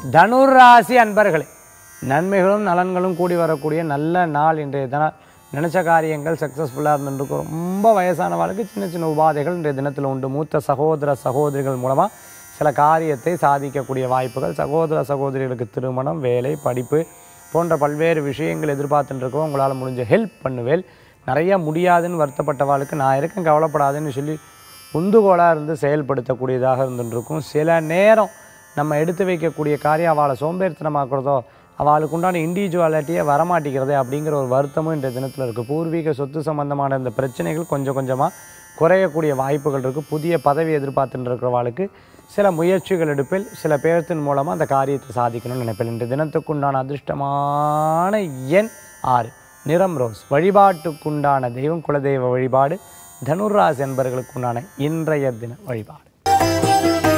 தனுராசி அன்பர்களே நன்மைகளும் நலன்களும் கூடி வரக்கூடிய நல்ல நாள் இன்றைய தினம் நினச்ச காரியங்கள் சக்ஸஸ்ஃபுல்லாக இருந்துருக்கும் ரொம்ப வயசானவர்களுக்கு சின்ன சின்ன உபாதைகள் இன்றைய தினத்தில் உண்டு மூத்த சகோதர சகோதரிகள் மூலமாக சில காரியத்தை சாதிக்கக்கூடிய வாய்ப்புகள் சகோதர சகோதரிகளுக்கு திருமணம் வேலை படிப்பு போன்ற பல்வேறு விஷயங்கள் எதிர்பார்த்துட்டு இருக்கோம் உங்களால் முடிஞ்ச ஹெல்ப் பண்ணுவேல் நிறைய முடியாதுன்னு வருத்தப்பட்டவாளுக்கு நான் இருக்கேன் கவலைப்படாதுன்னு சொல்லி உந்துகோலாக இருந்து செயல்படுத்தக்கூடியதாக இருந்துருக்கும் சில நேரம் நம்ம எடுத்து வைக்கக்கூடிய காரியம் அவளை சோம்பேறித்தனமாக்குறதோ அவளுக்கு உண்டான இண்டிவிஜுவாலிட்டியை வரமாட்டேங்கிறதே அப்படிங்கிற ஒரு வருத்தமும் இன்றைய தினத்தில் இருக்குது பூர்வீக சொத்து சம்பந்தமான இந்த பிரச்சனைகள் கொஞ்சம் கொஞ்சமாக குறையக்கூடிய வாய்ப்புகள் இருக்குது புதிய பதவி எதிர்பார்த்துட்டு இருக்கிறவாளுக்கு சில முயற்சிகள் எடுப்பில் சில பேர்த்தின் மூலமாக அந்த காரியத்தை சாதிக்கணும்னு நினைப்பேன் இன்றைய தினத்துக்குண்டான அதிர்ஷ்டமான எண் ஆறு நிறம் ரோஸ் வழிபாட்டுக்குண்டான தெய்வம் குலதெய்வ வழிபாடு தனுராசி என்பர்களுக்குண்டான இன்றைய தின வழிபாடு